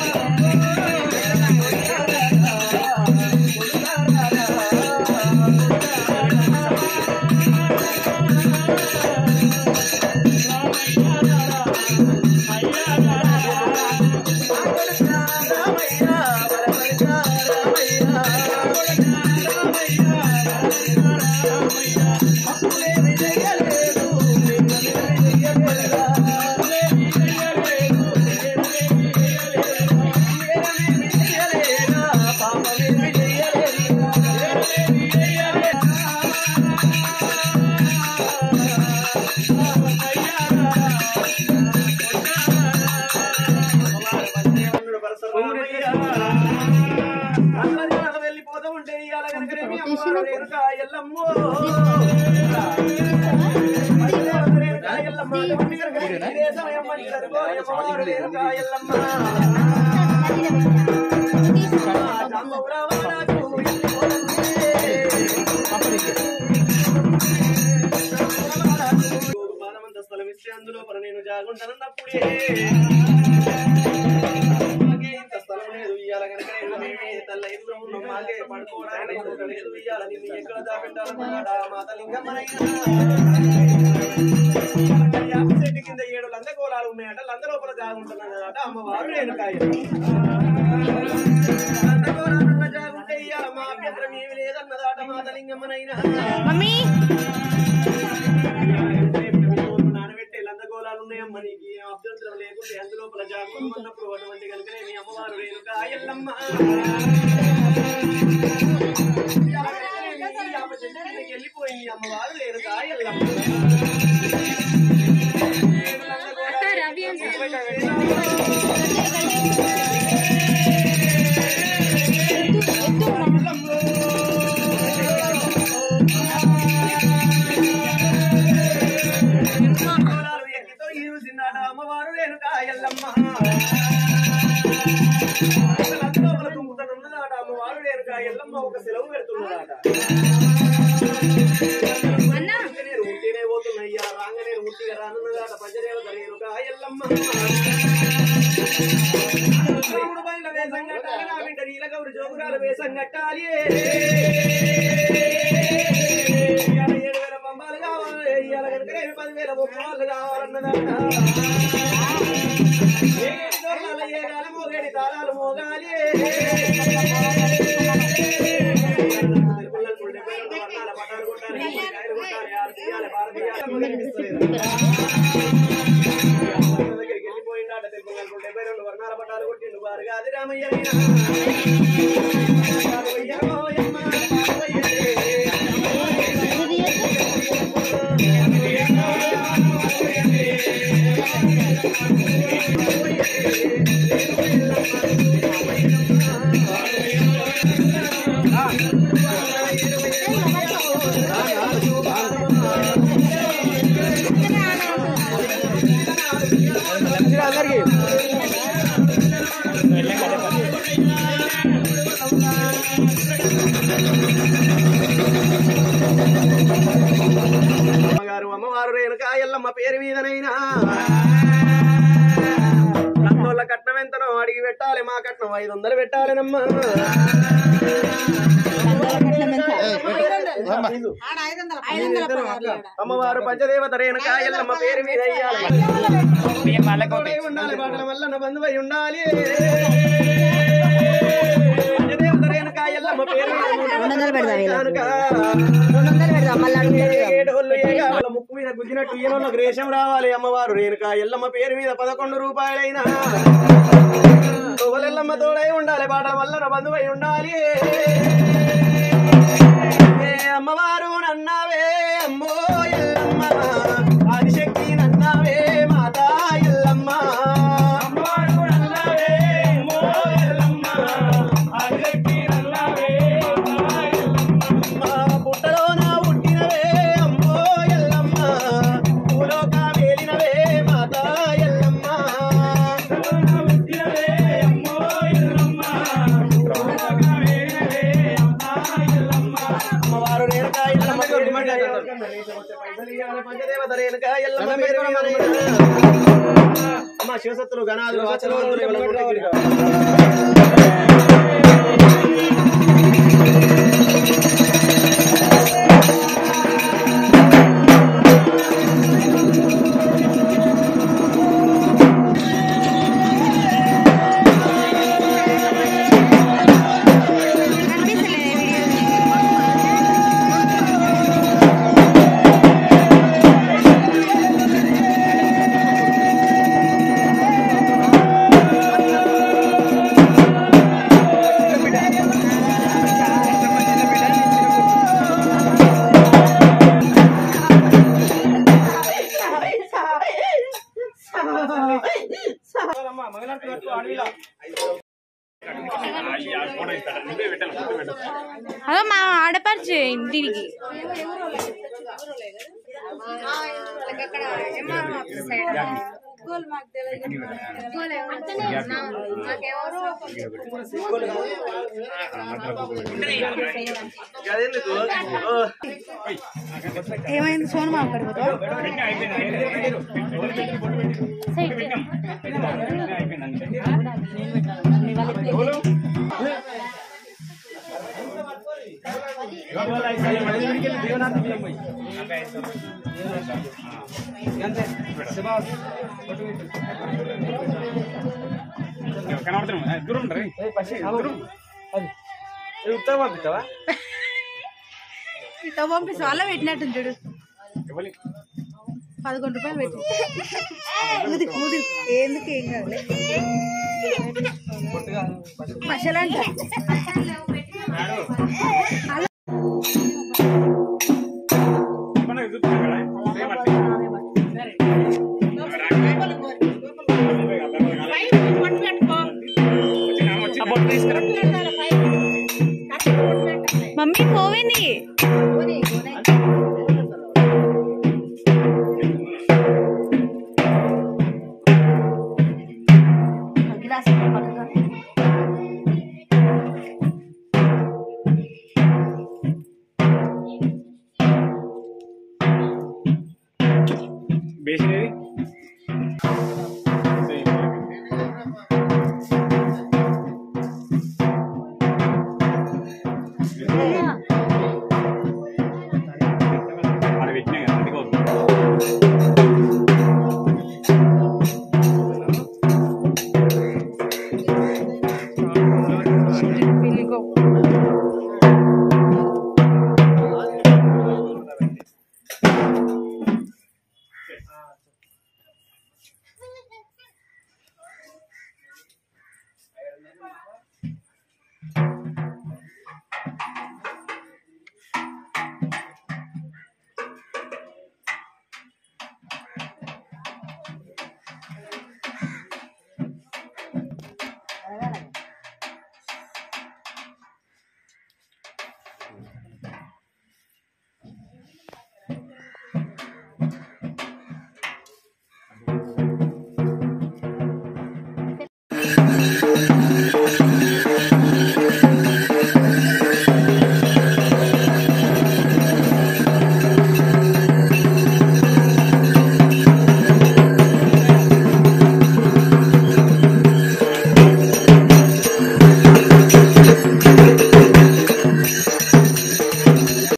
వెళ్ళిపోతా ఉంటే ఇవాళ కనుక రేపు అమ్మవారు రేణుకా ఎల్లమ్మో. రేణుకా ఎల్లమ్మ, అటువంటి కనుక ఇదే సమయం మంచిదనుకో, అమ్మవారు రేణుకా ఎల్లమ్మ. జాంబవులవాడకు బాణమంత స్థలం ఇస్తే అందులో పర నేను జాగుంటానన్నప్పుడే మాకే ఇంత స్థలం లేదు ఇయ్యాల కనుక నేను మేమే తల్ల ఎదురు ఉన్నాం మాకే పడుకోవడానికి చోట లేదు ఇయ్యాల నిన్ను ఎక్కడ దాపెట్టాలన్నాడా మాత లింగమ్మనైనా యాప చెట్టు కింద ఏడు లందగోళాలు ఉన్నాయట లంద లోపల జాగుంటున్నదట అమ్మవారు నేను కాయ లందగోళాలున్న జాగుంటే ఇయ్యాల మా అభ్యంతరం ఏమి లేదన్నదాట మాత లింగమ్మనైనా మమ్మీ నానబెట్టే లందగోళాలు ఉన్నాయమ్మ నీకు ఏం అభ్యంతరం లేకుంటే అందులోపల జాగ్రత్త ఉన్నప్పుడు అటువంటి కనుకనే మీ అమ్మవారు రేణుక ఎల్లమ్మ వెళ్ళిపోయింది అమ్మవారు రేణుక ఎల్లమ్మ లందగోళాలు ఎక్కితో ఈరుసిన్నాడు అమ్మవారు రేణుక ఎల్లమ్మ లందలోపల తుంగుతనున్నదాట అమ్మవారు రేణుక ఎల్లమ్మ ఒక సెలవు పెడుతున్నదాట నేను ఉట్టినే పోతున్నయ్యా రాంగ నేను ఉట్టిగా రానున్నదాట పంచదేవత రేణుక ఎల్లమ్మ రాముడు బయల వేషం కట్టాలి నా బిడ్డ నీలగౌరి జోగురాలు వేషం కట్టాలి ఇవాళ ఏడు వేల పంపాలు కావాలి ఇవాళ కనుక రేపు పదివేల ముప్పాలు కావాలన్నదాట ఏగేటి దొరలాల ఏగాలి మోగేటి తాళాలు మోగాలి పుల్లలు పుల్లలు పేర్లు వర్ణాల పట్టాలు కొట్టాలి కాయలు కొట్టాలి ఆరు తీయాలి బార తీయాలి మొదలెట్టిస్తలేదు. దగ్గరికి వెళ్ళిపోయిండాట తెలుపు డెబ్బై రెండు వర్ణాల పట్టాలు కొట్టిండు వారుగా అది రామయ్య అమ్మగారు అమ్మవారు రేణుక ఎల్లమ్మ పేరు మీదనైనా కట్నోళ్ళ కట్నం ఎంతనో అడిగి పెట్టాలి మా కట్నం ఐదు వందలు పెట్టాలినమ్మా అమ్మవారు పంచదేవత రేణుక ఎల్లమ్మ పేరు మీద అయ్యాలి తోడై ఉండాలి బాటల వల్ల బంధువై ఉండాలి పంచదేవత రేణుక ఎల్లమ్మ పేరు మీద కనుక ఏడోళ్ళు ఏగాల ముక్కు మీద గుద్దినట్టు ఈయనోళ్ళకి రేషం రావాలి అమ్మవారు రేణుక ఎల్లమ్మ పేరు మీద పదకొండు రూపాయలైనా తోవలెల్లమ్మ తోడై ఉండాలి బాటల వల్ల బంధువై ఉండాలి ఏ అమ్మవారు నన్నావే అమ్మో ఎల్లమ్మ ఆదిశక్తి నన్నావే మాతా ఎల్లమ్మ అమ్మవారు నన్నావే అమ్మో ఎల్లమ్మ ఆదిశక్తి నన్నావే మా పుట్టలోన పుట్టినవే అమ్మో ఎల్లమ్మ భూలోక వేలినవే మాతా ఎల్లమ్మ పుట్టినవే అమ్మో ఎల్లమ్మ భూలోక వేలినవే మాతా ఎల్లమ్మ అమ్మవారు రేణుక ఎల్లమ్మ పేరు మీద పైసలు ఇయ్యాలి పంచదేవత రేణుక ఎల్లమ్మ పేరు మీద అమ్మ శివసత్తులు గణాలు వాచలు అదో మా ఆడపరిచే ఇంటికి అదెందుకు ఓ. ఏమైంది సోను మా అక్కడ దూరం రే ఇది ఉత్తరం పంపిస్తావా ఇతో పంపిస్తే వాళ్ళ పెట్టినట్టు చూడు పదకొండు రూపాయలు పెట్టి ఊది ఊది ఎందుకు ఏం కాదులే మసాలంట మనకు చూస్తున్నాం కదా సేమ్ అట్లే. వచ్చినా, వచ్చినా. మమ్మీ పోవింది గిలాస్ పక్కగా